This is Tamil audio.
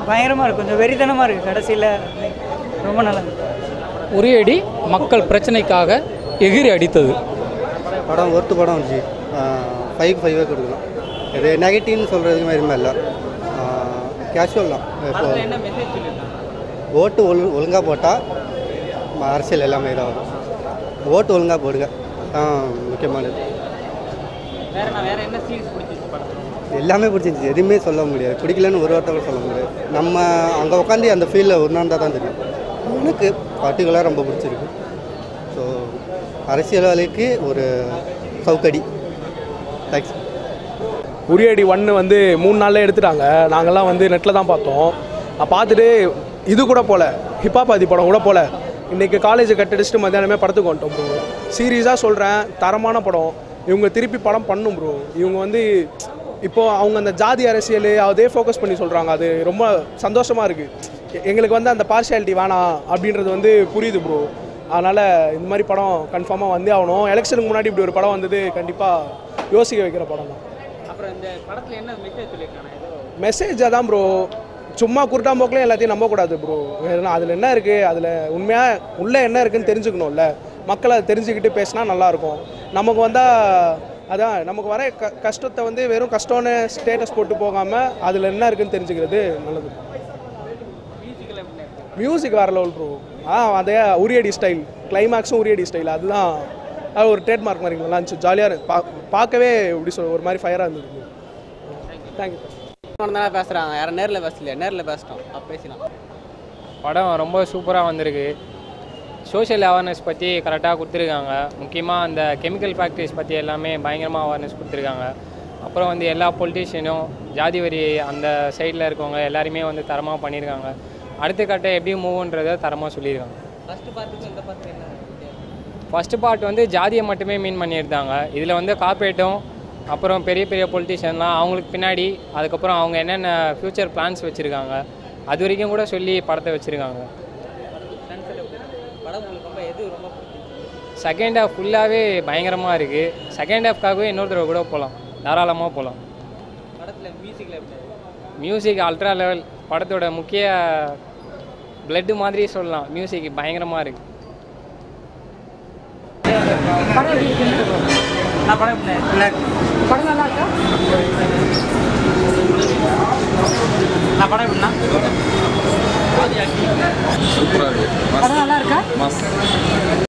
பயங்கரமாக இருக்குது கொஞ்சம் வெறித்தனமாக இருக்குது கடைசியில் ரொம்ப நல்லா இருக்கு ஒரே அடி மக்கள் பிரச்சனைக்காக எகிரி அடித்தது படம் ஒருத்து படம் வந்துச்சு ஃபைவ் ஃபைவே கொடுக்கலாம் இது நெகட்டிவ்னு சொல்கிறதுக்கு எதுவுமே இல்லை கேஷுவல் தான் இப்போ ஓட்டு ஒழு ஒழுங்காக போட்டால் அரசியல் எல்லாமே இதாகும் ஓட்டு ஒழுங்காக போடுங்க அதான் முக்கியமானது எல்லாமே பிடிச்சிருந்துச்சு எதுவுமே சொல்ல முடியாது பிடிக்கலன்னு ஒரு வார்த்தை கூட சொல்ல முடியாது நம்ம அங்கே உட்காந்து அந்த ஃபீல்டில் உணர்ந்தால் தான் தெரியும் எனக்கு பர்டிகுலராக ரொம்ப பிடிச்சிருக்கு ஸோ அரசியல்வாதிக்கு ஒரு சவுக்கடி தேங்க்ஸ் உரியடி ஒன்று வந்து மூணு நாளில் எடுத்துட்டாங்க நாங்கள்லாம் வந்து நெட்டில் தான் பார்த்தோம் நான் பார்த்துட்டு இது கூட போல ஹிப்பாபாதி படம் கூட போல இன்றைக்கி காலேஜ் கட்டடிச்சிட்டு மத்தியானமே படத்துக்கு வந்துட்டோம் ப்ரோ சீரியஸாக சொல்கிறேன் தரமான படம் இவங்க திருப்பி படம் பண்ணும் ப்ரோ இவங்க வந்து இப்போது அவங்க அந்த ஜாதி அரசியல் அதே ஃபோக்கஸ் பண்ணி சொல்கிறாங்க அது ரொம்ப சந்தோஷமாக இருக்குது எங்களுக்கு வந்து அந்த பார்ஷியாலிட்டி வேணாம் அப்படின்றது வந்து புரியுது ப்ரோ அதனால் இந்த மாதிரி படம் கன்ஃபார்மாக வந்தே ஆகணும் எலெக்ஷனுக்கு முன்னாடி இப்படி ஒரு படம் வந்தது கண்டிப்பாக யோசிக்க வைக்கிற படம் தான் அப்புறம் இந்த படத்தில் என்ன மெசேஜ் சொல்லியிருக்காங்க ஏதோ மெசேஜ் அதான் ப்ரோ சும்மா குருட்டாம்போக்கில் எல்லாத்தையும் நம்பக்கூடாது ப்ரோ ஏன்னா அதில் என்ன இருக்குது அதில் உண்மையாக உள்ளே என்ன இருக்குன்னு தெரிஞ்சுக்கணும்ல மக்களை அதை தெரிஞ்சுக்கிட்டு பேசினா நல்லாயிருக்கும் நமக்கு வந்தால் அதான் நமக்கு வர க கஷ்டத்தை வந்து வெறும் கஷ்டம்னு ஸ்டேட்டஸ் போட்டு போகாமல் அதில் என்ன இருக்குன்னு தெரிஞ்சுக்கிறது நல்லது மியூசிக்கில் எப்படி இருக்கு மியூசிக் வேறு லெவல் ப்ரோ ஆ அதே உரியடி ஸ்டைல் கிளைமேக்ஸும் உரியடி ஸ்டைல் அதுதான் அது ஒரு ட்ரேட்மார்க் மாதிரி நல்லா இருந்துச்சு ஜாலியாக இருக்கு பா பார்க்கவே இப்படி சொல் ஒரு மாதிரி ஃபயராக இருந்தது ப்ரோ தேங்க்யூ தான் பேசுகிறாங்க யாரும் நேரில் பேசலையா நேரில் பேசிட்டோம் அப்போ பேசினா படம் ரொம்ப சூப்பராக வந்திருக்கு சோஷியல் அவேர்னஸ் பற்றி கரெக்டாக கொடுத்துருக்காங்க முக்கியமாக அந்த கெமிக்கல் ஃபேக்ட்ரிஸ் பற்றி எல்லாமே பயங்கரமாக அவேர்னஸ் கொடுத்துருக்காங்க அப்புறம் வந்து எல்லா பொலிட்டீஷியனும் ஜாதி வரி அந்த சைடில் இருக்கவங்க எல்லாருமே வந்து தரமாக பண்ணியிருக்காங்க அடுத்த கட்ட எப்படி மூவ்ன்றதை தரமாக சொல்லியிருக்காங்க ஃபஸ்ட்டு பார்த்துக்கு இந்த பார்த்து என்ன ஃபஸ்ட்டு பார்ட் வந்து ஜாதியை மட்டுமே மீன் பண்ணியிருந்தாங்க இதில் வந்து கார்ப்பரேட்டும் அப்புறம் பெரிய பெரிய பொலிட்டீஷியன்லாம் அவங்களுக்கு பின்னாடி அதுக்கப்புறம் அவங்க என்னென்ன ஃப்யூச்சர் பிளான்ஸ் வச்சுருக்காங்க அது வரைக்கும் கூட சொல்லி படத்தை வச்சுருக்காங்க படம் உங்களுக்கு ரொம்ப எது ரொம்ப பிடிச்சிருக்கு செகண்ட் ஹாஃப் ஃபுல்லாகவே பயங்கரமாக இருக்குது செகண்ட் ஹாஃப்காகவே இன்னொரு தடவை கூட போகலாம் தாராளமாக போகலாம் படத்தில் மியூசிக்கில் எப்படி மியூசிக் அல்ட்ரா லெவல் படத்தோட முக்கிய பிளட்டு மாதிரி சொல்லலாம் மியூசிக் பயங்கரமாக இருக்குது நான் படம் எப்படி படம் நல்லா இருக்கா நான் படம் எப்படின்னா சூப்பராக இருக்குது படம் நல்லா இருக்கா